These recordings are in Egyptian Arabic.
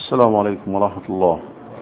السلام عليكم ورحمة الله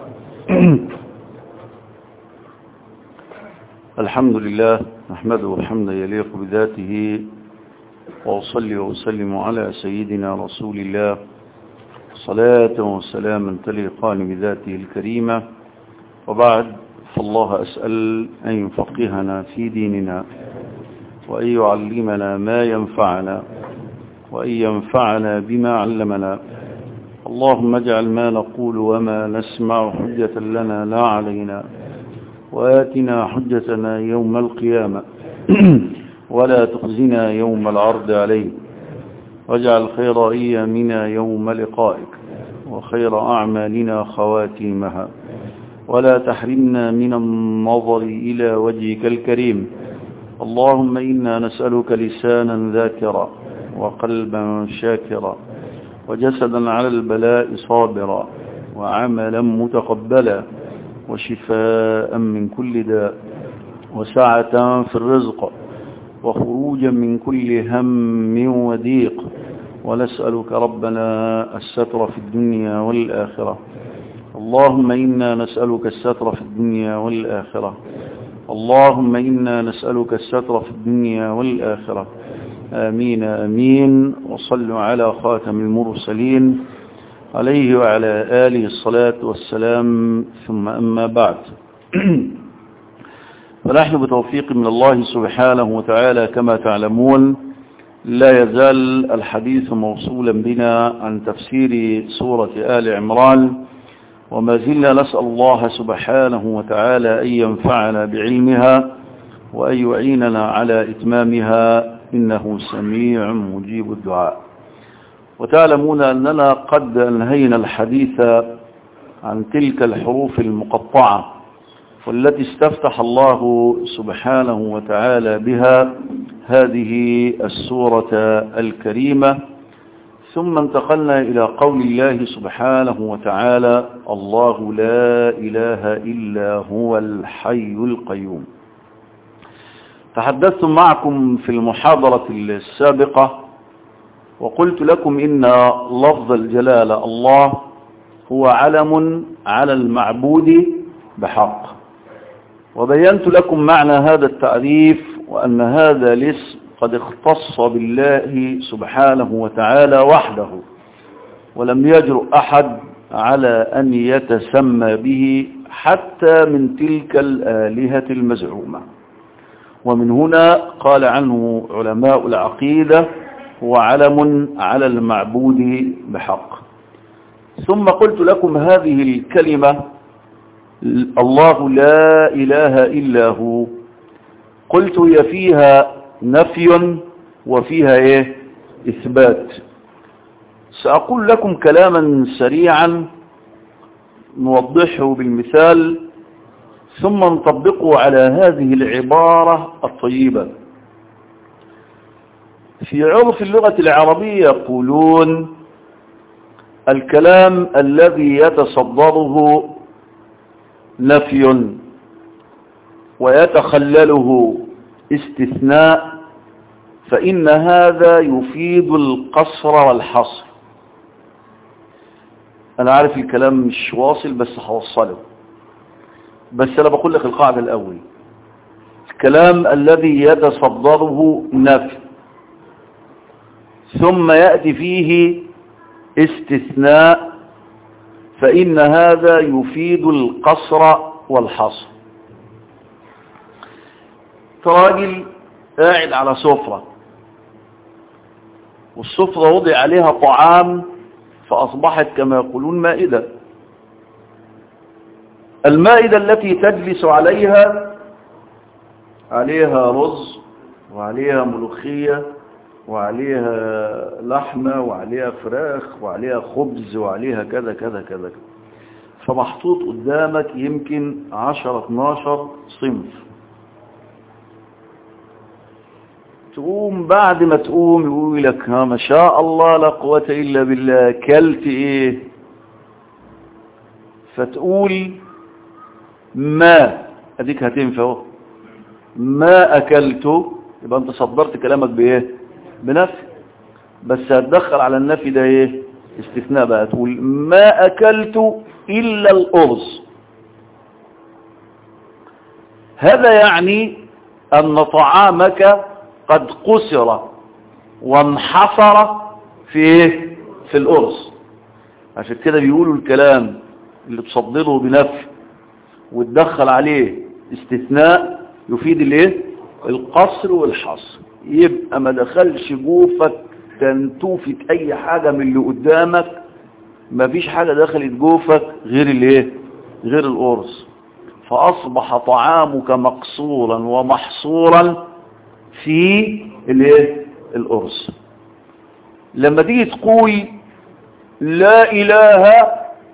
الحمد لله نحمده حمدا يليق بذاته وأصلي وأسلم على سيدنا رسول الله صلاة وسلاما تليقان بذاته الكريمة وبعد فالله أسأل أن يفقهنا في ديننا وأن يعلمنا ما ينفعنا وأن ينفعنا بما علمنا اللهم اجعل ما نقول وما نسمع حجة لنا لا علينا وآتنا حجتنا يوم القيامة ولا تخزنا يوم العرض عليه واجعل خير أيامنا يوم لقائك وخير أعمالنا خواتيمها ولا تحرمنا من النظر إلى وجهك الكريم اللهم إنا نسألك لسانا ذاكرا وقلبا شاكرا وجسدا على البلاء صابرا وعملا متقبلا وشفاء من كل داء وسعة في الرزق وخروجا من كل هم وضيق ونسألك ربنا الستر في الدنيا والآخرة اللهم إنا نسألك الستر في الدنيا والآخرة اللهم إنا نسألك الستر في الدنيا والآخرة آمين آمين وصلوا على خاتم المرسلين عليه وعلى آله الصلاة والسلام ثم أما بعد فنحن بتوفيق من الله سبحانه وتعالى كما تعلمون لا يزال الحديث موصولا بنا عن تفسير سورة آل عمران وما زلنا نسأل الله سبحانه وتعالى أن ينفعنا بعلمها وأن يعيننا على إتمامها إنه سميع مجيب الدعاء وتعلمون أننا قد أنهينا الحديث عن تلك الحروف المقطعة والتي استفتح الله سبحانه وتعالى بها هذه السورة الكريمة ثم انتقلنا إلى قول الله سبحانه وتعالى الله لا إله إلا هو الحي القيوم تحدثت معكم في المحاضرة السابقة وقلت لكم إن لفظ الجلالة الله هو علم على المعبود بحق وبينت لكم معنى هذا التعريف وأن هذا الاسم قد اختص بالله سبحانه وتعالى وحده ولم يجرؤ أحد على أن يتسمى به حتى من تلك الآلهة المزعومة ومن هنا قال عنه علماء العقيدة هو علم على المعبود بحق ثم قلت لكم هذه الكلمة الله لا إله إلا هو قلت هي فيها نفي وفيها إيه إثبات سأقول لكم كلاما سريعا نوضحه بالمثال ثم نطبقه على هذه العبارة الطيبة في عرف اللغة العربية يقولون الكلام الذي يتصدره نفي ويتخلله استثناء فإن هذا يفيد القصر والحصر أنا عارف الكلام مش واصل بس هوصله بس أنا بقول لك القاعدة الأول الكلام الذي يتصدره نفي ثم يأتي فيه استثناء فإن هذا يفيد القصر والحصر راجل قاعد على سفرة والسفرة وضع عليها طعام فأصبحت كما يقولون مائدة المائدة التي تجلس عليها عليها رز وعليها ملوخية وعليها لحمة وعليها فراخ وعليها خبز وعليها كذا كذا كذا فمحطوط قدامك يمكن 10 12 صنف تقوم بعد ما تقوم يقول لك ها ما شاء الله لا قوة إلا بالله كلت إيه فتقول ما أديك هتنفع ما أكلته يبقى أنت صدرت كلامك بإيه بنفي بس هتدخل على النفي ده إيه استثناء بقى تقول ما أكلت إلا الأرز هذا يعني أن طعامك قد قسر وانحصر في إيه؟ في الأرز عشان كده بيقولوا الكلام اللي تصدده بنفي وتدخل عليه استثناء يفيد الايه القصر والحصر يبقى ما دخلش جوفك تنتوفت اي حاجة من اللي قدامك ما فيش حاجة دخلت جوفك غير الايه غير القرص فاصبح طعامك مقصورا ومحصورا في الايه القرص لما تيجي تقول لا اله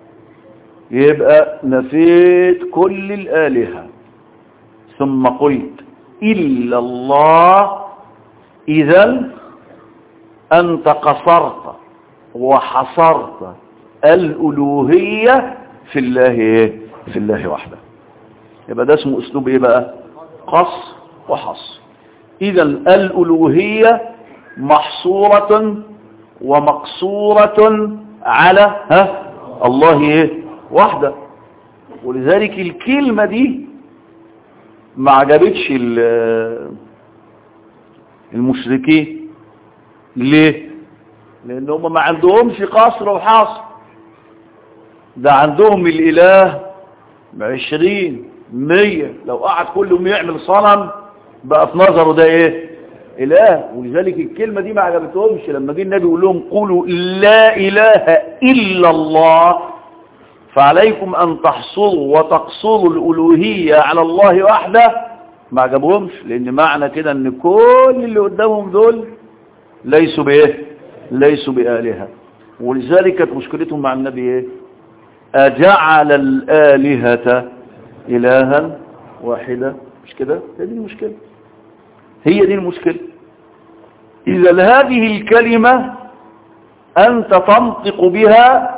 يبقى نفيت كل الالهه ثم قلت إلا الله إذا أنت قصرت وحصرت الألوهية في الله إيه؟ في الله وحده يبقى ده اسمه أسلوب إيه بقى قص وحص إذا الألوهية محصورة ومقصورة على ها الله إيه وحده ولذلك الكلمة دي ما عجبتش المشركين ليه لان هم ما عندهمش قصر وحصر ده عندهم الاله عشرين مية لو قعد كل يوم يعمل صنم بقى في نظره ده ايه اله ولذلك الكلمة دي ما عجبتهمش لما جه النبي يقول لهم قولوا لا اله الا الله فعليكم أن تحصروا وتقصروا الألوهية على الله وحده ما عجبهمش لأن معنى كده أن كل اللي قدامهم دول ليسوا بإيه ليسوا بآلهة ولذلك كانت مشكلتهم مع النبي إيه أجعل الآلهة إلها واحدة مش كده هي دي المشكلة هي دي المشكلة إذا هذه الكلمة أنت تنطق بها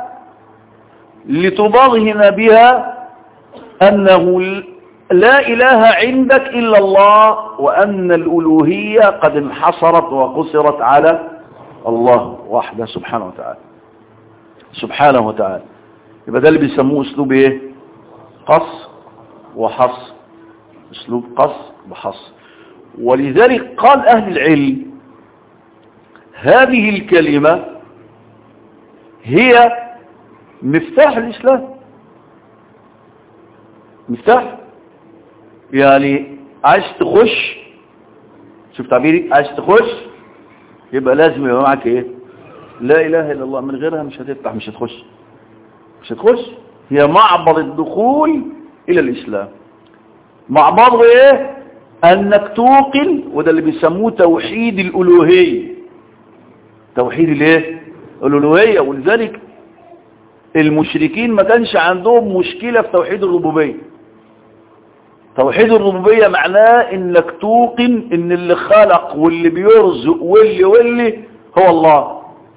لتبرهن بها أنه لا إله عندك إلا الله وأن الألوهية قد انحصرت وقصرت على الله وحده سبحانه وتعالى سبحانه وتعالى يبقى ده اللي بيسموه اسلوب ايه قص وحص اسلوب قص وحص ولذلك قال اهل العلم هذه الكلمة هي مفتاح الاسلام مفتاح يعني عايز تخش شوف تعبيري عايز تخش يبقى لازم يبقى معك ايه لا اله الا الله من غيرها مش هتفتح مش هتخش مش هتخش هي معبر الدخول الى الاسلام معبر ايه انك توقن وده اللي بيسموه توحيد الالوهيه توحيد الايه الالوهيه ولذلك المشركين ما كانش عندهم مشكله في توحيد الربوبيه توحيد الربوبيه معناه انك توقن ان اللي خلق واللي بيرزق واللي واللي هو الله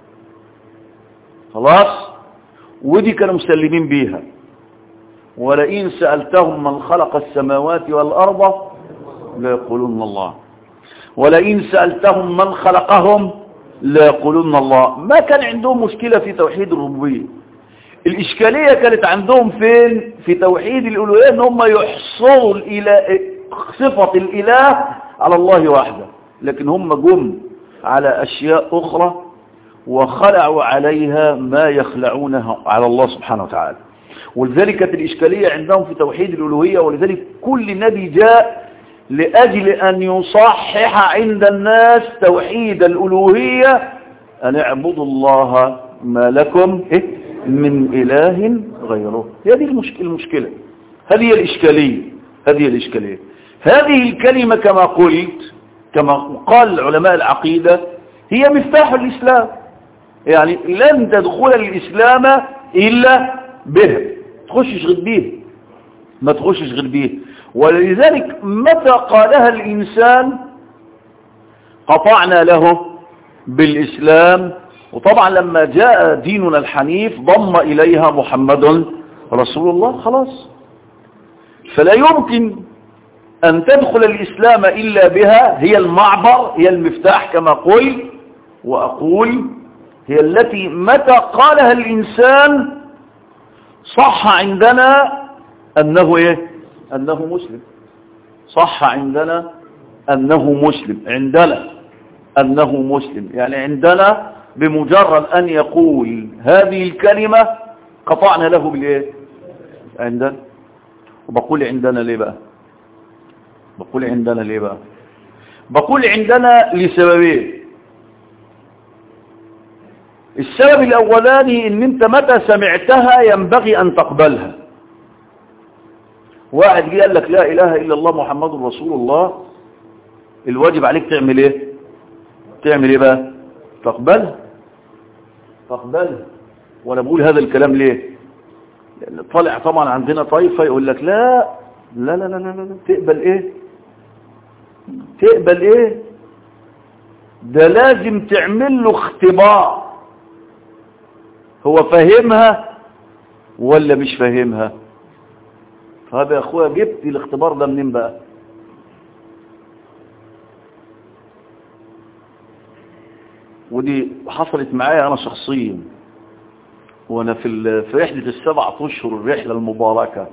خلاص ودي كانوا مسلمين بيها ولئن سألتهم من خلق السماوات والأرض ليقولون الله ولئن سألتهم من خلقهم ليقولون الله ما كان عندهم مشكلة في توحيد الربوبية الإشكالية كانت عندهم فين في توحيد الألوهية ان هم يحصروا الإله صفة الإله على الله وحده لكن هم جم على أشياء أخرى وخلعوا عليها ما يخلعونه على الله سبحانه وتعالى ولذلك كانت الإشكالية عندهم في توحيد الألوهية ولذلك كل نبي جاء لأجل أن يصحح عند الناس توحيد الألوهية أن اعبدوا الله ما لكم من إله غيره هذه المشكلة, المشكلة هذه الإشكالية هذه الإشكالية هذه الكلمة كما قلت كما قال علماء العقيدة هي مفتاح الإسلام يعني لن تدخل الإسلام إلا به تخشش غير به ما تخشش غير به ولذلك متى قالها الإنسان قطعنا له بالإسلام وطبعا لما جاء ديننا الحنيف ضم إليها محمد رسول الله خلاص فلا يمكن أن تدخل الإسلام إلا بها هي المعبر هي المفتاح كما قل وأقول هي التي متى قالها الإنسان صح عندنا أنه إيه أنه مسلم صح عندنا أنه مسلم عندنا أنه مسلم يعني عندنا بمجرد أن يقول هذه الكلمة قطعنا له بالإيه عندنا وبقول عندنا ليه بقى بقول عندنا ليه بقى بقول عندنا لسببين السبب الأولاني ان انت متى سمعتها ينبغي ان تقبلها واحد جه قال لك لا اله الا الله محمد رسول الله الواجب عليك تعمل ايه تعمل ايه بقى تقبلها تقبلها وانا بقول هذا الكلام ليه لان طالع طبعا عندنا طائفه يقول لك لا لا لا لا لا, لا. تقبل ايه تقبل ايه ده لازم تعمل له اختبار هو فاهمها ولا مش فاهمها طب يا اخويا جبت الاختبار ده منين بقى ودي حصلت معايا انا شخصيا وانا في في رحله السبع اشهر الرحله المباركه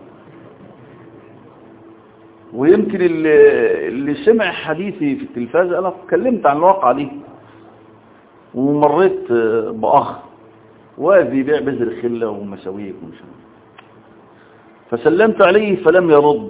ويمكن اللي, اللي سمع حديثي في التلفاز انا اتكلمت عن الواقعه دي ومريت باخ واقف بيبيع بذر خله ومساويك ومش فسلمت عليه فلم يرد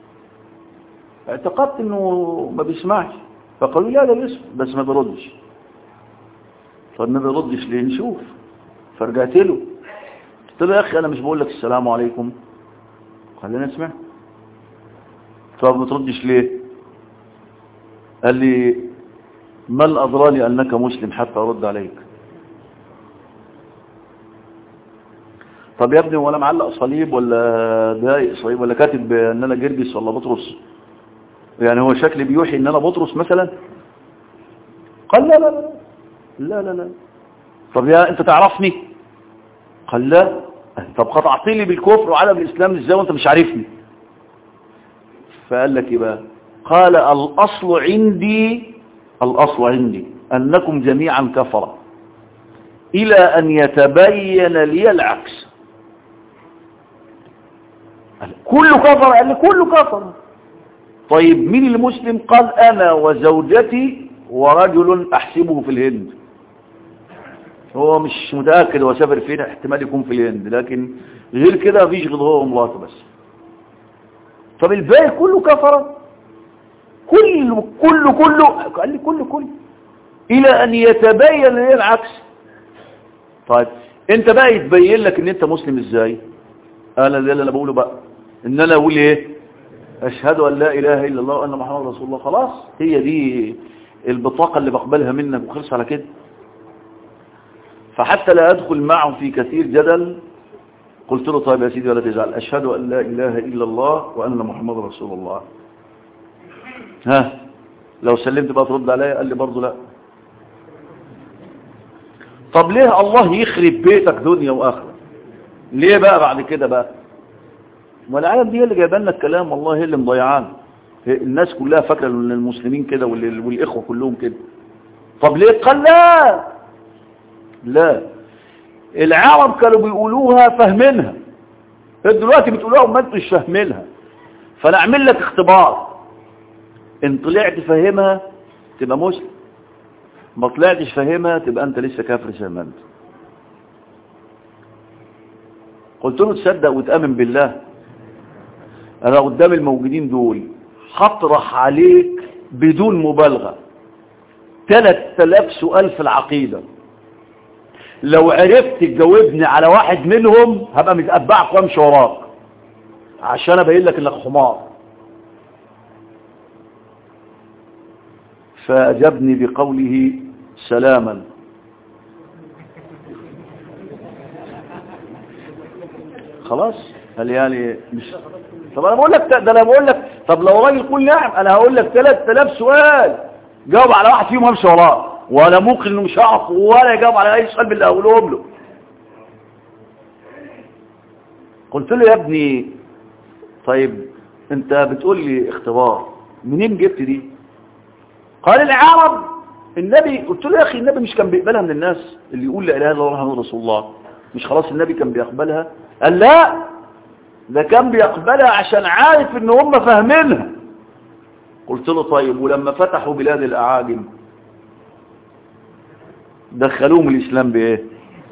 اعتقدت انه ما بيسمعش فقالوا لا لا بيسمع بس ما بيردش طب ما بيردش ليه نشوف فرجعت له قلت له يا اخي انا مش بقول لك السلام عليكم قال لي انا سمعت طب ما تردش ليه قال لي من أدراني أنك مسلم حتى أرد عليك طب يا ابني ولا معلق صليب ولا دايق صليب ولا كاتب ان انا جرجس ولا بطرس يعني هو شكلي بيوحي ان انا بطرس مثلا قال لا لا لا لا لا لا طب يا انت تعرفني قال لا طب قطعت لي بالكفر وعدم الاسلام ازاي وانت مش عارفني فقال لك ايه بقى قال الاصل عندي الاصل عندي انكم جميعا كفره الى ان يتبين لي العكس قال كله كفر قال لي كله كفر طيب مين المسلم قال انا وزوجتي ورجل احسبه في الهند هو مش متأكد هو سافر فين احتمال يكون في الهند لكن غير كده مفيش غير هو ومراته بس طب الباقي كله كفر كله كله كله قال لي كله كله الى ان يتبين لي العكس طيب انت بقى يتبين لك ان انت مسلم ازاي انا ده اللي انا بقوله بقى ان انا اقول ايه اشهد ان لا اله الا الله وان محمد رسول الله خلاص هي دي البطاقه اللي بقبلها منك وخلص على كده فحتى لا ادخل معه في كثير جدل قلت له طيب يا سيدي ولا تزعل اشهد ان لا اله الا الله وان محمد رسول الله ها لو سلمت بقى ترد عليا قال لي برضه لا طب ليه الله يخرب بيتك دنيا واخره ليه بقى بعد كده بقى ما العالم دي اللي جايبه لنا الكلام والله هي اللي مضيعانا الناس كلها فاكره ان المسلمين كده والاخوه كلهم كده طب ليه قال لا لا العرب كانوا بيقولوها فاهمينها دلوقتي بتقولوها وما انتوا مش فاهمينها فانا اعمل لك اختبار ان طلعت فاهمها تبقى مسلم ما طلعتش فاهمها تبقى انت لسه كافر زي ما انت قلت له تصدق وتامن بالله انا قدام الموجودين دول هطرح عليك بدون مبالغه 3000 سؤال في العقيده لو عرفت تجاوبني على واحد منهم هبقى متقبعك وامشي وراك عشان ابين لك انك حمار فاجبني بقوله سلاما خلاص قال يعني مش طب انا بقول لك ده انا بقول لك طب لو راجل يقول نعم انا هقول لك 3000 سؤال جاوب على واحد فيهم همشي وراه وانا ممكن انه مش هعرف ولا يجاوب على اي سؤال من اللي هقولهم له قلت له يا ابني طيب انت بتقول لي اختبار منين جبت دي قال العرب النبي قلت له يا اخي النبي مش كان بيقبلها من الناس اللي يقول لا اله الا الله محمد رسول الله مش خلاص النبي كان بيقبلها قال لا ده كان بيقبلها عشان عارف ان هم فاهمينها قلت له طيب ولما فتحوا بلاد الاعاجم دخلوهم الاسلام بايه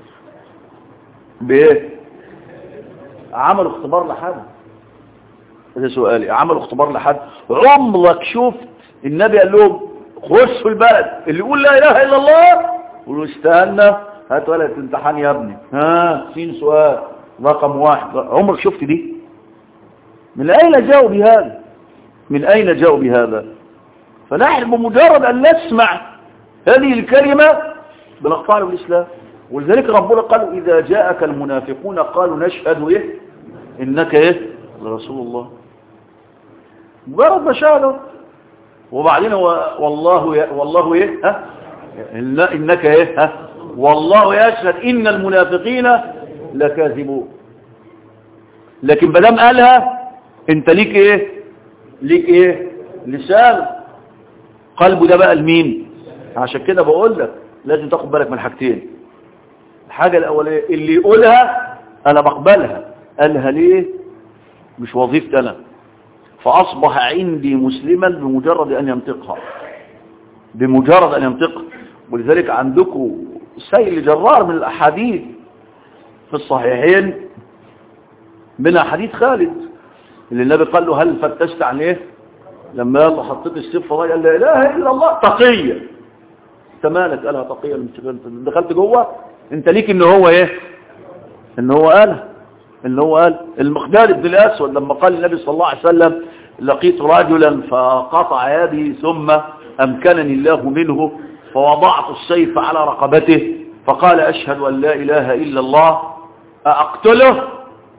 بايه عملوا اختبار لحد ده سؤالي عملوا اختبار لحد عمرك شفت النبي قال لهم خشوا البلد اللي يقول لا اله الا الله قولوا استنى هات ولد امتحان يا ابني ها سين سؤال رقم واحد عمرك شفت دي من اين جاءوا بهذا من اين جاءوا بهذا فنحن بمجرد ان نسمع هذه الكلمة بنقطع بالاسلام ولذلك ربنا قالوا اذا جاءك المنافقون قالوا نشهد ايه انك ايه رسول الله مجرد ما شهدوا وبعدين هو والله ي... والله ايه ها إن- انك ايه ها والله يشهد ان المنافقين لكاذبون لكن بدام قالها انت ليك ايه ليك ايه لسان قلبه ده بقى لمين عشان كده بقول لك لازم تاخد بالك من حاجتين الحاجه الاوليه اللي يقولها انا بقبلها قالها ليه مش وظيفتي انا فأصبح عندي مسلما بمجرد أن ينطقها بمجرد أن ينطقها ولذلك عندكم سيل جرار من الأحاديث في الصحيحين من حديث خالد اللي النبي قال له هل فتشت عن ايه لما يلا حطيت السيف فضايا قال لا اله الا الله تقية انت مالك قالها تقية انت دخلت جوه انت ليك ان هو ايه ان هو قالها اللي هو قال المقداد بن الأسود لما قال النبي صلى الله عليه وسلم لقيت رجلا فقطع يدي ثم أمكنني الله منه فوضعت السيف على رقبته فقال أشهد أن لا إله إلا الله أقتله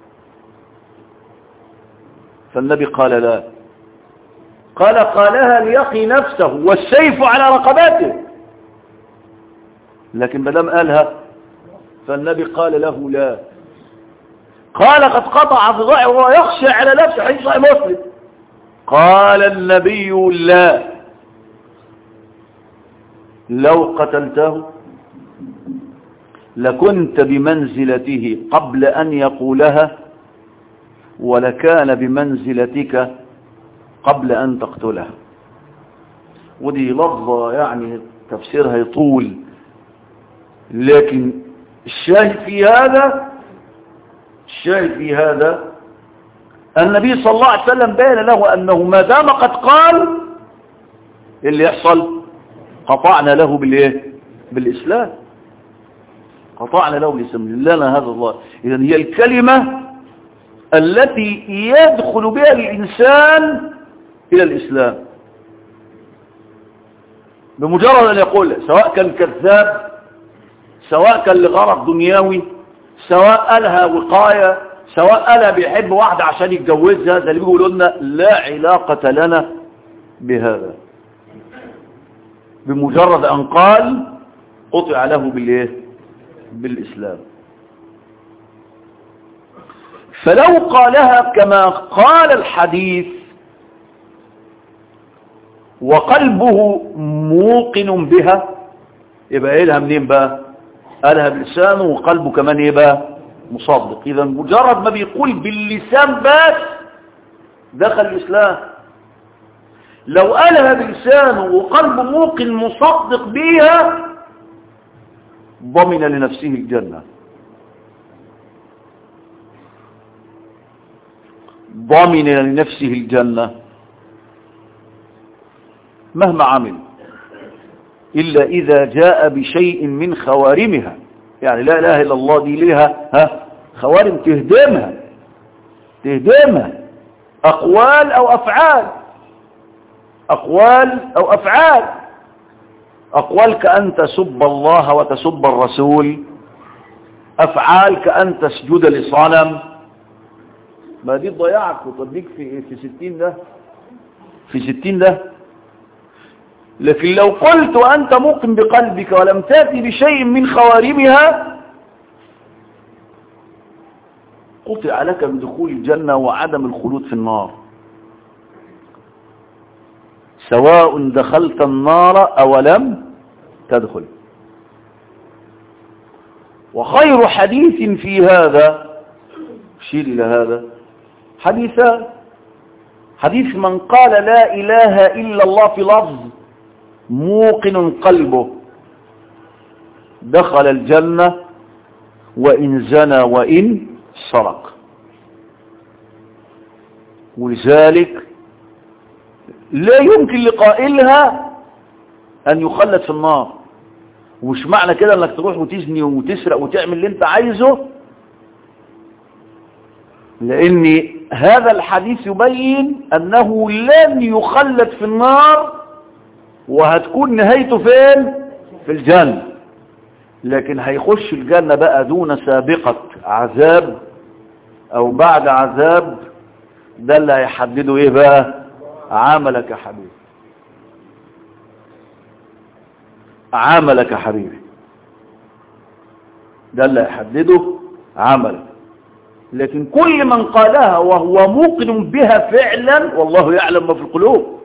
فالنبي قال لا قال قالها ليقي نفسه والسيف على رقبته لكن مدام قالها فالنبي قال له لا قال قد قطع فضائع وهو يخشى على نفسه حديث صحيح مسلم قال النبي لا لو قتلته لكنت بمنزلته قبل أن يقولها ولكان بمنزلتك قبل أن تقتله ودي لفظة يعني تفسيرها يطول لكن الشاهد في هذا الشاهد في هذا النبي صلى الله عليه وسلم بين له أنه ما دام قد قال اللي يحصل قطعنا له بالايه بالإسلام قطعنا له بالإسلام لنا هذا الله إذا هي الكلمة التي يدخل بها الإنسان إلى الإسلام بمجرد أن يقول سواء كان كذاب سواء كان لغرض دنيوي سواء قالها وقاية سواء قالها بيحب واحدة عشان يتجوزها ده اللي بيقولوا لنا لا علاقة لنا بهذا بمجرد أن قال قطع له بالايه بالإسلام فلو قالها كما قال الحديث وقلبه موقن بها يبقى ايه لها منين بقى قالها بلسانه وقلبه كمان ايه بقى مصدق اذا مجرد ما بيقول باللسان بس دخل الاسلام لو قالها بلسانه وقلبه موقن مصدق بيها ضمن لنفسه الجنة ضمن لنفسه الجنة مهما عمل إلا إذا جاء بشيء من خوارمها يعني لا إله إلا الله دي لها ها خوارم تهدمها تهدمها أقوال أو أفعال أقوال أو أفعال أقوال كأن تسب الله وتسب الرسول أفعال كأن تسجد لصنم ما دي ضياعك وتضيق في في ستين ده في ستين ده لكن لو قلت وأنت موقن بقلبك ولم تأتي بشيء من خوارمها قطع لك بدخول الجنة وعدم الخلود في النار سواء دخلت النار أو لم تدخل وخير حديث في هذا شير إلى هذا حديثان حديث من قال لا إله إلا الله في لفظ موقن قلبه دخل الجنة وإن زنى وإن سرق ولذلك لا يمكن لقائلها أن يخلد في النار ومش معنى كده انك تروح وتزني وتسرق وتعمل اللي انت عايزه لان هذا الحديث يبين انه لن يخلد في النار وهتكون نهايته فين في الجنة لكن هيخش الجنة بقى دون سابقة عذاب او بعد عذاب ده اللي هيحدده ايه بقى عملك يا حبيبي عملك يا حبيبي ده اللي هيحدده عملك لكن كل من قالها وهو موقن بها فعلا والله يعلم ما في القلوب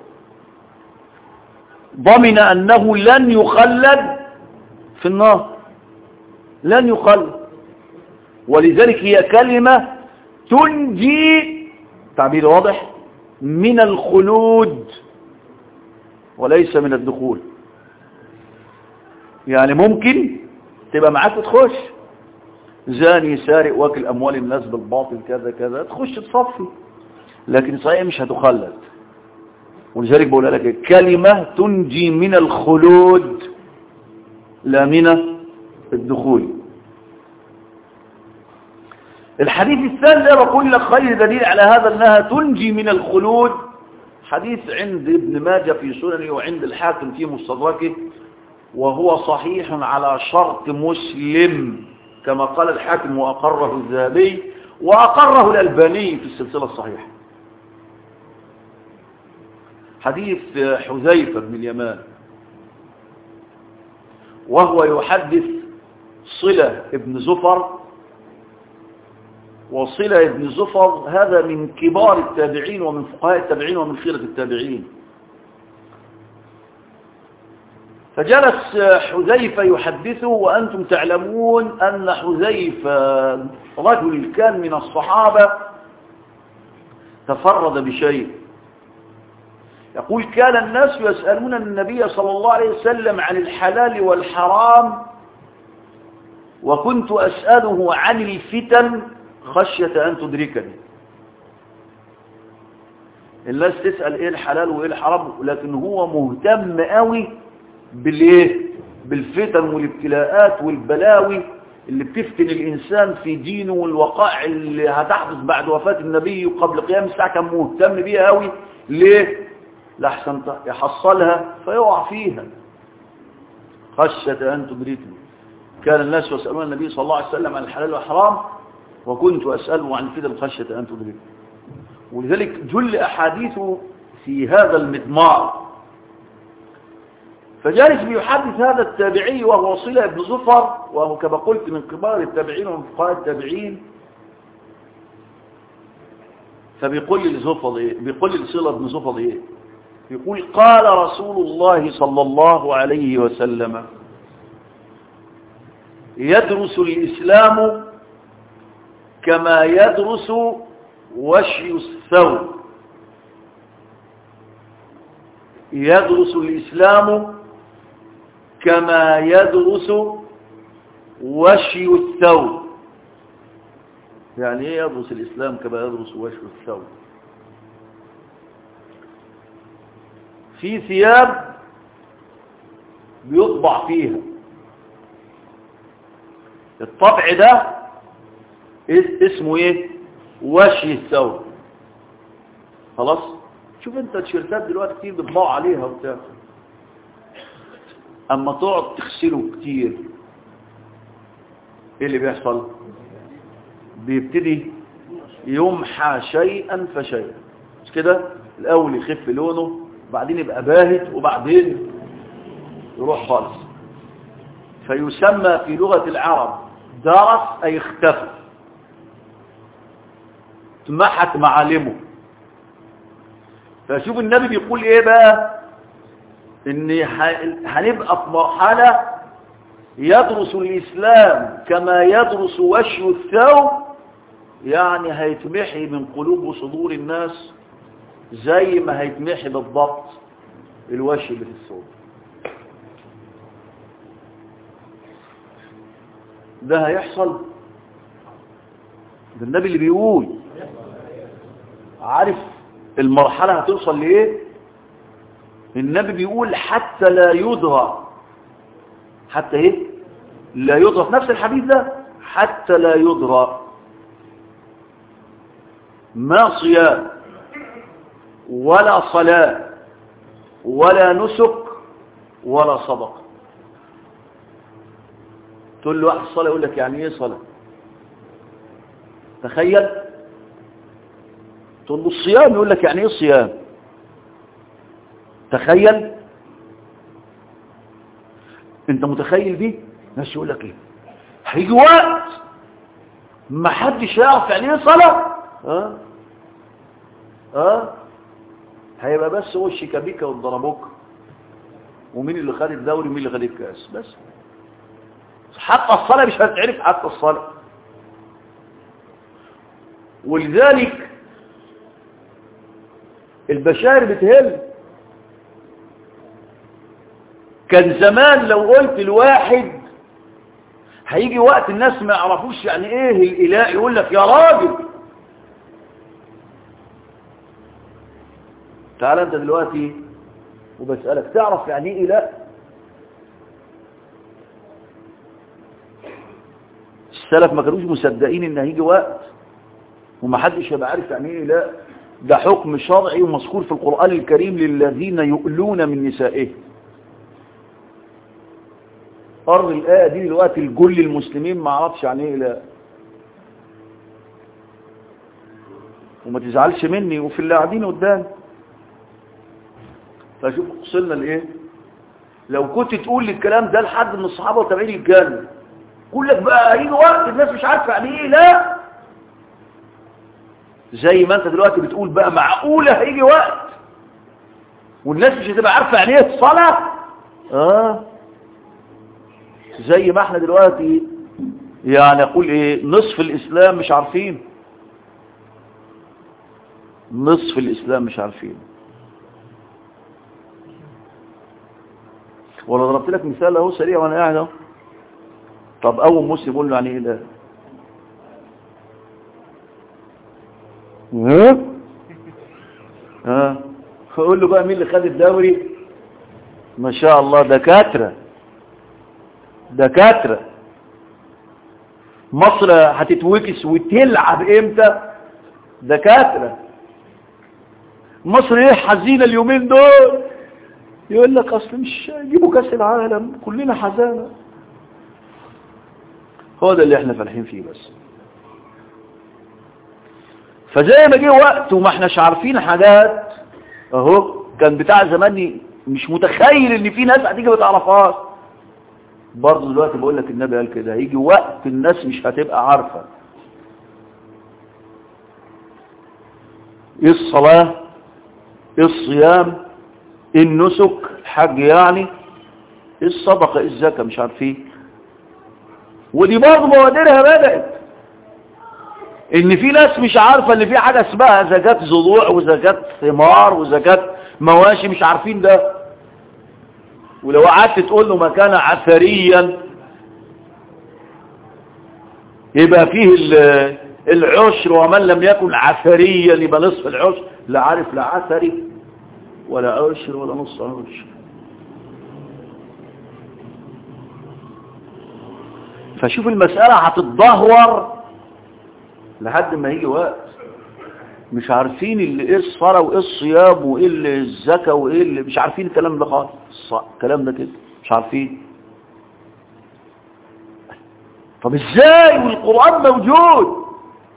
ضمن أنه لن يخلد في النار لن يخلد ولذلك هي كلمة تنجي تعبير واضح من الخلود وليس من الدخول يعني ممكن تبقى معاك وتخش زاني سارق واكل اموال الناس بالباطل كذا كذا تخش تصفي لكن صحيح مش هتخلد ولذلك بقول لك كلمة تنجي من الخلود لا من الدخول الحديث الثاني ده بقول لك خير دليل على هذا انها تنجي من الخلود حديث عند ابن ماجه في سننه وعند الحاكم في مستدركه وهو صحيح على شرط مسلم كما قال الحاكم وأقره الذهبي وأقره الألباني في السلسلة الصحيحة حديث حذيفة بن اليمان وهو يحدث صلة ابن زفر وصلة ابن زفر هذا من كبار التابعين ومن فقهاء التابعين ومن خيرة التابعين فجلس حذيفة يحدثه وأنتم تعلمون أن حذيفة رجل كان من الصحابة تفرد بشيء يقول كان الناس يسألون النبي صلى الله عليه وسلم عن الحلال والحرام وكنت أسأله عن الفتن خشية أن تدركني الناس تسأل إيه الحلال وإيه الحرام لكن هو مهتم قوي بالايه بالفتن والابتلاءات والبلاوي اللي بتفتن الإنسان في دينه والوقائع اللي هتحدث بعد وفاة النبي قبل قيام الساعة كان مهتم بيها قوي ليه لحسن يحصلها فيقع فيها خشية أن تدركني كان الناس يسألون النبي صلى الله عليه وسلم عن الحلال والحرام وكنت أسأله عن الفتن خشية أن تدركني ولذلك جل أحاديثه في هذا المضمار فجالس بيحدث هذا التابعي وهو صلة بن زفر وهو كما قلت من كبار التابعين ومن فقهاء التابعين فبيقول لي لزفر ايه بيقول لي لصلة بن زفر ايه يقول قال رسول الله صلى الله عليه وسلم يدرس الإسلام كما يدرس وشي الثوب يدرس الإسلام كما يدرس وشي الثوب يعني ايه يدرس الإسلام كما يدرس وشي الثوب في ثياب بيطبع فيها الطبع ده اسمه ايه وشي الثوب خلاص شوف انت التيشيرتات دلوقتي كتير بيطبعوا عليها وبتاع اما تقعد تغسله كتير ايه اللي بيحصل بيبتدي يمحى شيئا فشيئا مش كده الاول يخف لونه وبعدين يبقى باهت وبعدين يروح خالص فيسمى في لغة العرب درس أي اختفى تمحت معالمه فشوف النبي بيقول ايه بقى ان هنبقى في مرحلة يدرس الإسلام كما يدرس وشي الثوب يعني هيتمحي من قلوب وصدور الناس زي ما هيتمحي بالضبط الوشي اللي في الثوب ده هيحصل ده النبي اللي بيقول عارف المرحلة هتوصل لإيه النبي بيقول حتى لا يدرى حتى ايه لا يدرى في نفس الحديث ده حتى لا يدرى ما صيام ولا صلاة ولا نسك ولا صدقة تقول له واحد صلاة يقول لك يعني ايه صلاة تخيل تقول له الصيام يقول لك يعني ايه الصيام تخيل انت متخيل دي ناس يقول لك ايه هيجي وقت ما حدش يعرف يعني ايه صلاه ها ها هيبقى بس هو الشيكابيكا والضربوك ومين اللي خد الدوري ومين اللي خد الكاس بس حتى الصلاه مش هتعرف حتى الصلاه ولذلك البشائر بتهل كان زمان لو قلت الواحد هيجي وقت الناس ما يعرفوش يعني ايه الاله يقول لك يا راجل تعال انت دلوقتي وبسألك تعرف يعني ايه اله السلف ما كانوش مصدقين ان هيجي وقت ومحدش هيبقى عارف يعني ايه اله ده حكم شرعي ومذكور في القرآن الكريم للذين يؤلون من نسائهم أرض الآية دي دلوقتي الجل المسلمين ما عرفش عن ايه لا وما تزعلش مني وفي اللي قاعدين قدام فشوف وصلنا لايه لو كنت تقول لي الكلام ده لحد من الصحابه وتابعين الجنه يقول لك بقى هيجي وقت الناس مش عارفه يعني ايه لا زي ما انت دلوقتي بتقول بقى معقوله هيجي وقت والناس مش هتبقى عارفه يعني ايه الصلاه اه زي ما احنا دلوقتي يعني اقول ايه نصف الاسلام مش عارفين نصف الاسلام مش عارفين ولا ضربت لك مثال اهو سريع وانا قاعد اهو طب اول مسلم يقول له يعني ايه ده ها ها اقول له بقى مين اللي خد الدوري ما شاء الله دكاتره دكاترة مصر هتتوكس وتلعب امتى دكاترة مصر ايه حزينة اليومين دول يقول لك اصل مش يجيبوا كاس العالم كلنا حزانة هو ده اللي احنا فالحين فيه بس فزي ما جه وقت وما احناش عارفين حاجات اهو كان بتاع زمان مش متخيل ان في ناس هتيجي ما تعرفهاش برضه دلوقتي بقول لك النبي قال كده هيجي وقت الناس مش هتبقى عارفة ايه الصلاة ايه الصيام ايه النسك الحج يعني ايه الصدقة ايه الزكاة مش عارفين ودي برضه بوادرها بدأت ان في ناس مش عارفة ان في حاجة اسمها زكاة زروع وزكاة ثمار وزكاة مواشي مش عارفين ده ولو قعدت تقول له ما كان عثريا يبقى فيه العشر ومن لم يكن عثريا يبقى نصف العشر لا عارف لا عثري ولا عشر ولا نصف عشر فشوف المسألة هتتدهور لحد ما يجي وقت مش عارفين اللي ايه الصلاة وايه الصيام وايه اللي الزكاة وايه اللي مش عارفين الكلام ده خالص الكلام ده كده مش عارفين طب ازاي والقرآن موجود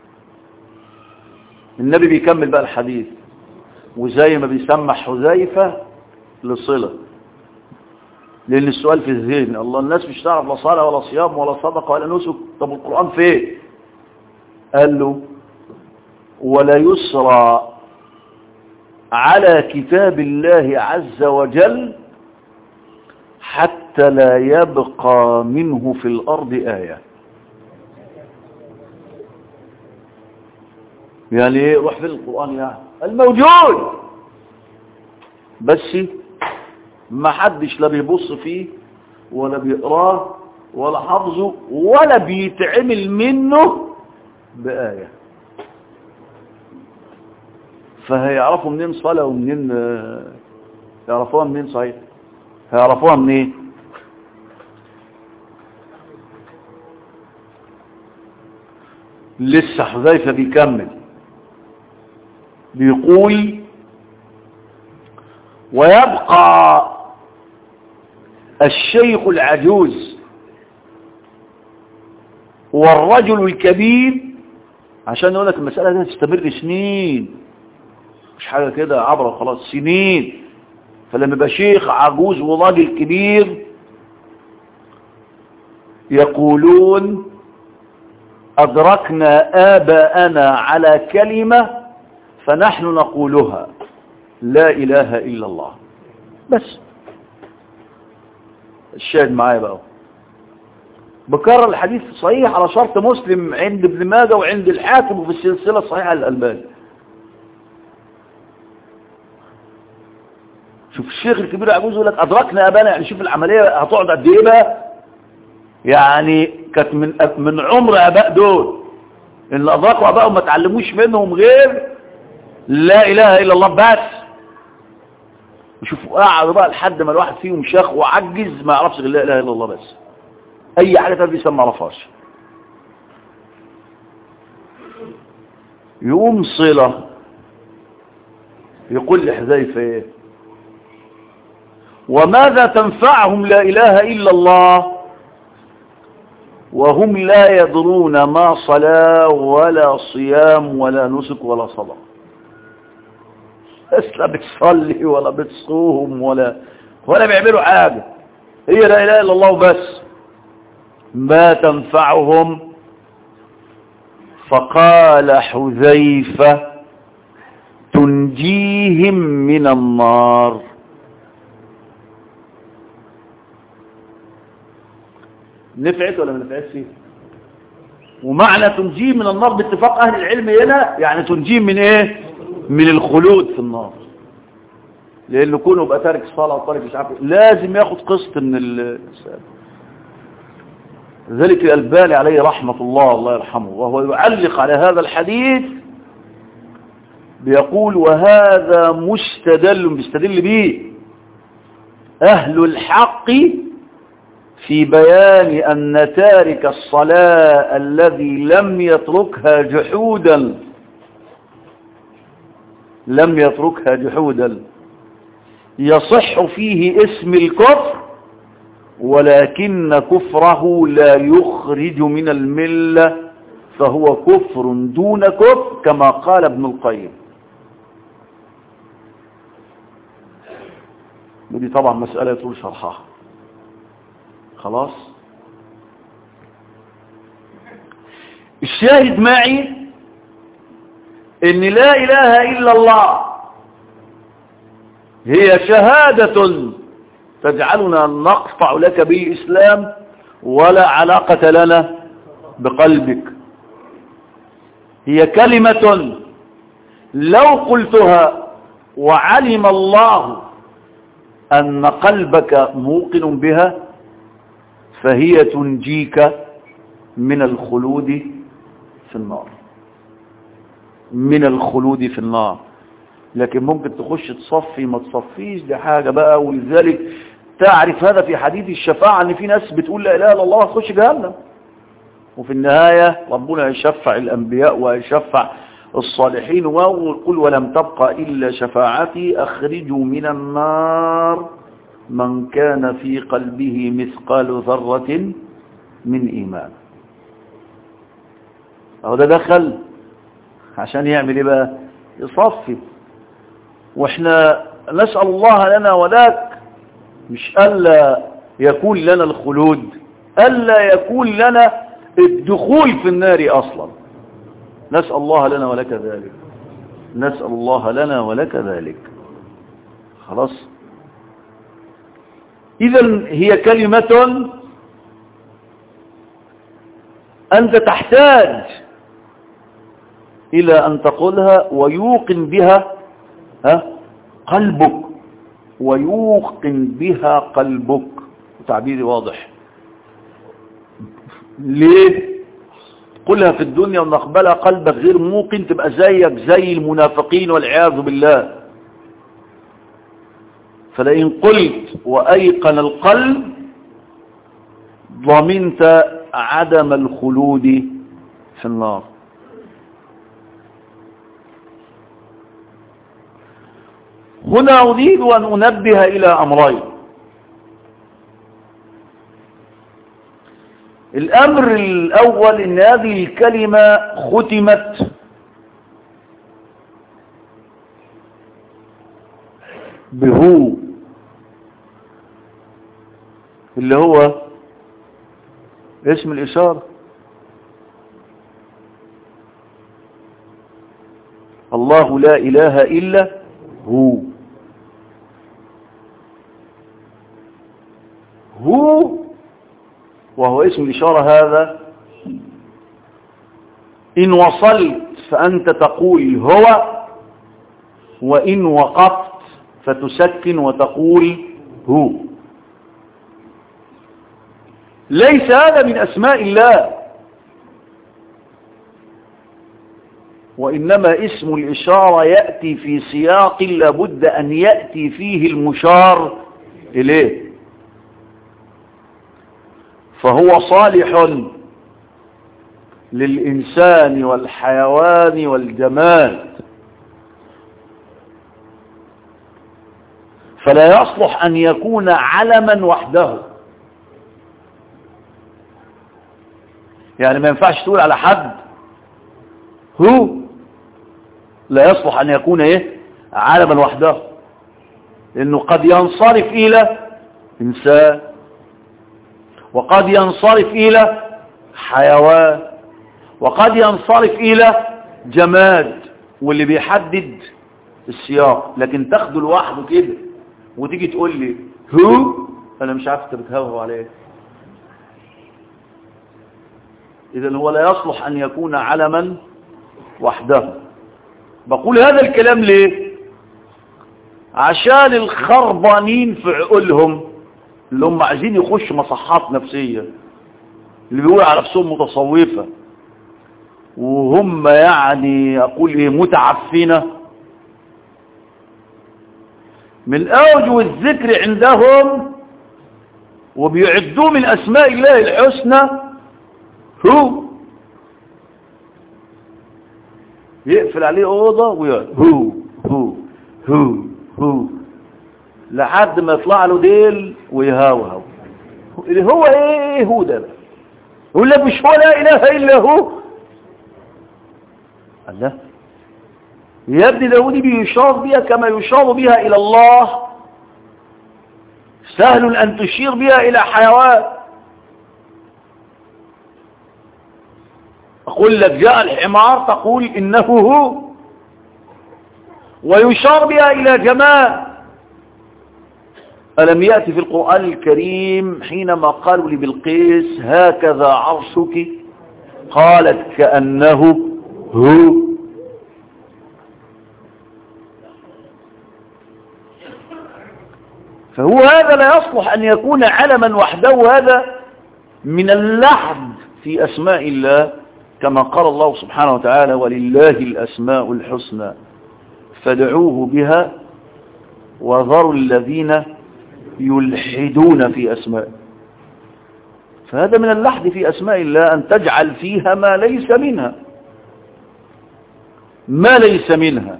النبي بيكمل بقى الحديث وزي ما بيسمح حذيفة لصلة لأن السؤال في الذهن الله الناس مش تعرف لا صلاة ولا صيام ولا صدقة ولا نسك طب القرآن فين قال له ولا يسرى على كتاب الله عز وجل حتى لا يبقى منه في الأرض آية يعني ايه روح في القرآن يعني الموجود بس ما حدش لا بيبص فيه ولا بيقراه ولا حافظه ولا بيتعمل منه بآية فهيعرفوا منين صلاة ومنين يعرفوها منين صحيح هيعرفوها منين لسه حذيفة بيكمل بيقول ويبقى الشيخ العجوز والرجل الكبير عشان يقول لك المسألة دي تستمر سنين مش حاجة كده عبرة خلاص سنين فلما يبقى شيخ عجوز وراجل كبير يقولون أدركنا آباءنا على كلمة فنحن نقولها لا إله إلا الله بس الشاهد معايا بقى بكرر الحديث صحيح على شرط مسلم عند ابن ماجه وعند الحاكم وفي السلسلة الصحيحة للألباني شوف الشيخ الكبير عجوز يقول لك أدركنا أبانا يعني شوف العملية هتقعد قد إيه بقى يعني كانت من من عمر أباء دول اللي أدركوا أبائهم ما تعلموش منهم غير لا إله إلا الله بس وشوفوا قاعدوا بقى لحد ما الواحد فيهم شاخ وعجز ما يعرفش غير لا إله إلا الله بس أي حاجة تانية لسه ما عرفهاش يقوم صلة يقول لحذيفة ايه وماذا تنفعهم لا إله إلا الله وهم لا يدرون ما صلاة ولا صيام ولا نسك ولا صلاة بس لا بتصلي ولا بتصوم ولا ولا بيعملوا حاجة هي لا إله إلا الله بس ما تنفعهم فقال حذيفة تنجيهم من النار نفعت ولا ما نفعتش ومعنى تنجيه من النار باتفاق اهل العلم هنا يعني تنجيه من ايه من الخلود في النار لانه كونه بقى تارك الصلاه وتارك مش عارف لازم ياخد قسط من الانسان ذلك الألباني عليه رحمة الله الله يرحمه وهو يعلق على هذا الحديث بيقول وهذا مستدل بيستدل به أهل الحق في بيان أن تارك الصلاة الذي لم يتركها جحودا لم يتركها جحودا يصح فيه اسم الكفر ولكن كفره لا يخرج من الملة فهو كفر دون كفر كما قال ابن القيم ودي طبعا مسألة يطول شرحها خلاص الشاهد معي ان لا اله الا الله هي شهادة تجعلنا نقطع لك بالإسلام ولا علاقة لنا بقلبك هي كلمة لو قلتها وعلم الله أن قلبك موقن بها فهي تنجيك من الخلود في النار من الخلود في النار لكن ممكن تخش تصفي ما تصفيش دي حاجة بقى ولذلك تعرف هذا في حديث الشفاعة ان في ناس بتقول لا اله الا الله تخش جهنم وفي النهاية ربنا يشفع الانبياء ويشفع الصالحين ويقول ولم تبقى الا شفاعتي اخرجوا من النار من كان في قلبه مثقال ذرة من ايمان اهو ده دخل عشان يعمل ايه بقى يصفي واحنا نسأل الله لنا ولك مش ألا يكون لنا الخلود ألا يكون لنا الدخول في النار أصلا نسأل الله لنا ولك ذلك نسأل الله لنا ولك ذلك خلاص إذا هي كلمة أنت تحتاج إلى أن تقولها ويوقن بها ها قلبك ويوقن بها قلبك تعبيري واضح ليه قلها في الدنيا ونقبلها قلبك غير موقن تبقى زيك زي المنافقين والعياذ بالله فلئن قلت وأيقن القلب ضمنت عدم الخلود في النار هنا أريد أن أنبه إلى أمرين الأمر الأول إن هذه الكلمة ختمت بهو اللي هو اسم الإشارة الله لا إله إلا هو هو وهو اسم الإشارة هذا إن وصلت فأنت تقول هو وإن وقفت فتسكن وتقول هو ليس هذا من أسماء الله وإنما اسم الإشارة يأتي في سياق لابد أن يأتي فيه المشار إليه فهو صالح للإنسان والحيوان والجماد فلا يصلح أن يكون علما وحده يعني ما ينفعش تقول على حد هو لا يصلح أن يكون إيه علما وحده لأنه قد ينصرف إلى إنسان وقد ينصرف إلى حيوان وقد ينصرف إلى جماد واللي بيحدد السياق لكن تاخده لوحده كده وتيجي تقول لي هو انا مش عارف انت بتهوهو على ايه اذا هو لا يصلح ان يكون علما وحده بقول هذا الكلام ليه عشان الخربانين في عقولهم اللي هم عايزين يخشوا مصحات نفسية اللي بيقول على نفسهم متصوفة وهم يعني اقول ايه متعفنه من أوجه الذكر عندهم وبيعدوه من أسماء الله الحسنى هو يقفل عليه أوضة ويقول هو هو هو هو لحد ما يطلع له ديل ويهاوهو اللي هو ايه هو ده بقى يقول لك مش هو لا اله الا هو الله يا ابن داود بيشار بها كما يشار بها إلى الله سهل أن تشير بها إلى حيوان أقول لك جاء الحمار تقول إنه هو ويشار بها إلى جمال ألم يأتي في القرآن الكريم حينما قالوا لبلقيس هكذا عرشك قالت كأنه هو فهو هذا لا يصلح أن يكون علما وحده هذا من اللحد في أسماء الله كما قال الله سبحانه وتعالى ولله الأسماء الحسنى فادعوه بها وذروا الذين يلحدون في أسماء فهذا من اللحد في أسماء الله أن تجعل فيها ما ليس منها ما ليس منها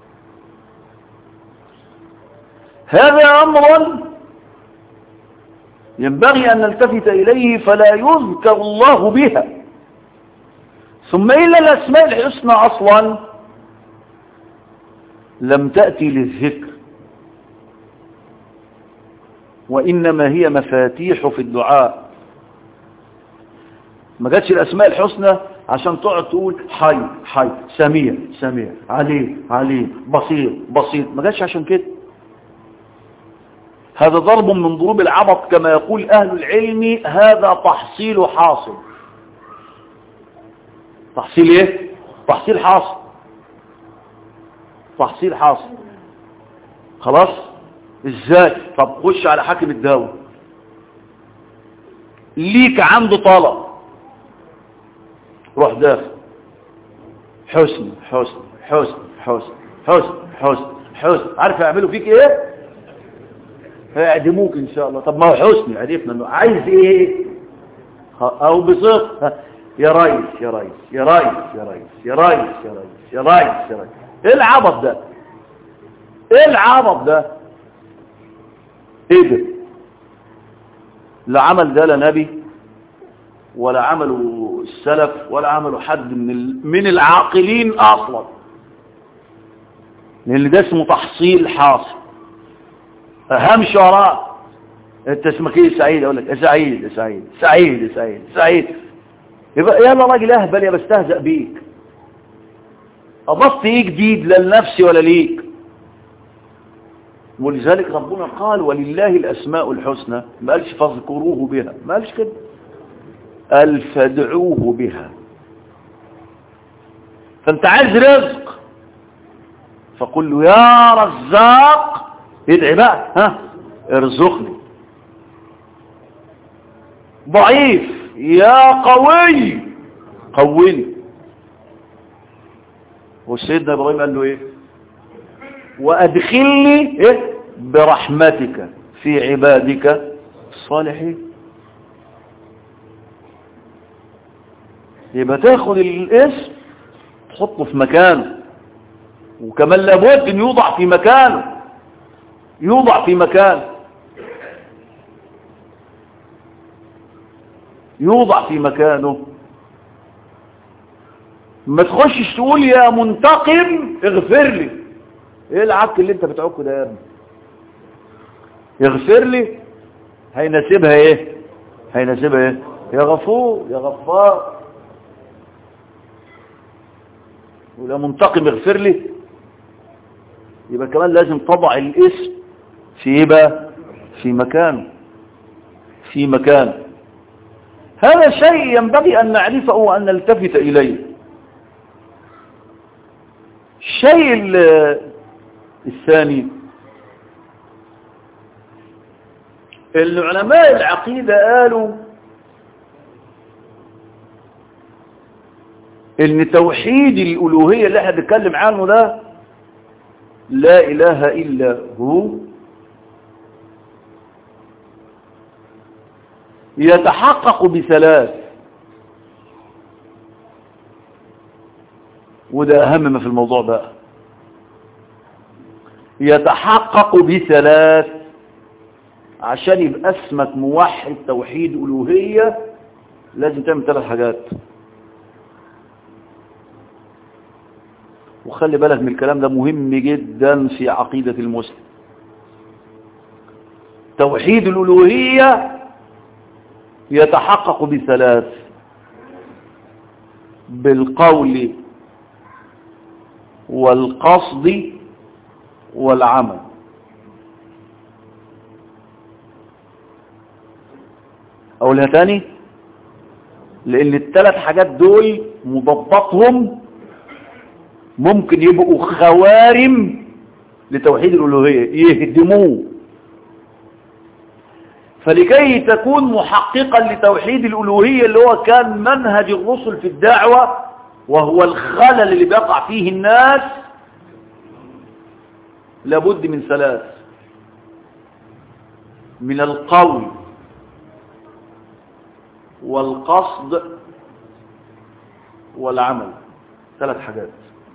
هذا أمر ينبغي أن نلتفت إليه فلا يذكر الله بها ثم إلا الأسماء الحسنى أصلا لم تأتي للذكر وإنما هي مفاتيح في الدعاء ما جاتش الأسماء الحسنى عشان تقعد تقول حي حي سميع سميع عليم عليم بصير بصير ما جاتش عشان كده هذا ضرب من ضروب العبط كما يقول أهل العلم هذا تحصيل حاصل تحصيل ايه تحصيل حاصل تحصيل حاصل خلاص ازاي طب خش على حاكم الدولة ليك عنده طلب روح داخل حسن حسن حسن حسن حسن حسن حسن عارف يعملوا فيك ايه هيعدموك ان شاء الله طب ما هو حسني عرفنا انه عايز ايه او بصدق يا ريس يا ريس يا ريس يا ريس يا ريس يا ريس يا ريس يا ريس ايه العبط ده ايه العبط ده ايه ده لا عمل ده لا نبي ولا عمله السلف ولا عمله حد من من العاقلين اصلا لان ده اسمه تحصيل حاصل اهم شعراء انت اسمك ايه سعيد اقول لك يا سعيد يا سعيد سعيد يا سعيد سعيد يبقى يلا راجل اهبل يا بستهزأ بيك اضفت ايه جديد لا لنفسي ولا ليك ولذلك ربنا قال ولله الاسماء الحسنى ما قالش فاذكروه بها ما قالش كده قال فادعوه بها فانت عايز رزق فقل له يا رزاق ادعي بقى ها ارزقني ضعيف يا قوي قويني وسيدنا ابراهيم قال له ايه وادخلني ايه برحمتك في عبادك الصالحين يبقى تاخد الاسم تحطه في مكانه وكمان لابد ان يوضع في مكانه يوضع في مكانه يوضع في مكانه ما تخشش تقول يا منتقم اغفر لي ايه العك اللي انت بتعكه ده يا ابني يغفر لي هيناسبها ايه هيناسبها ايه يا غفور يا غفار ولا منتقم اغفر لي يبقى كمان لازم تضع الاسم في ايه بقى في مكانه في مكانه هذا شيء ينبغي أن نعرفه وأن نلتفت إليه الشيء الثاني العلماء العقيدة قالوا ان توحيد الالوهية اللي احنا بنتكلم عنه ده لا اله الا هو يتحقق بثلاث وده اهم ما في الموضوع بقى يتحقق بثلاث عشان يبقى اسمك موحد توحيد الوهية لازم تعمل ثلاث حاجات وخلي بالك من الكلام ده مهم جدا في عقيدة المسلم توحيد الألوهية يتحقق بثلاث بالقول والقصد والعمل أقولها تاني لأن الثلاث حاجات دول مضبطهم ممكن يبقوا خوارم لتوحيد الألوهية يهدموه فلكي تكون محققا لتوحيد الألوهية اللي هو كان منهج الرسل في الدعوة وهو الخلل اللي بيقع فيه الناس لابد من ثلاث من القول والقصد والعمل ثلاث حاجات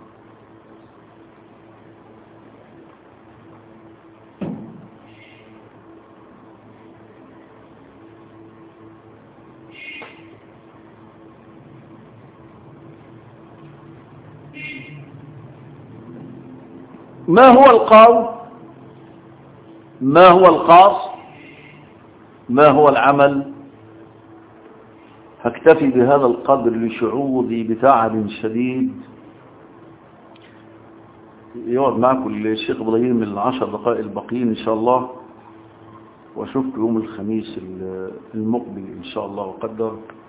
ما هو القول ما هو القاص ما هو العمل هكتفي بهذا القدر لشعوري بتعب شديد يقعد معكم الشيخ ابراهيم من العشر دقائق الباقيين ان شاء الله واشوفكم يوم الخميس المقبل ان شاء الله وقدر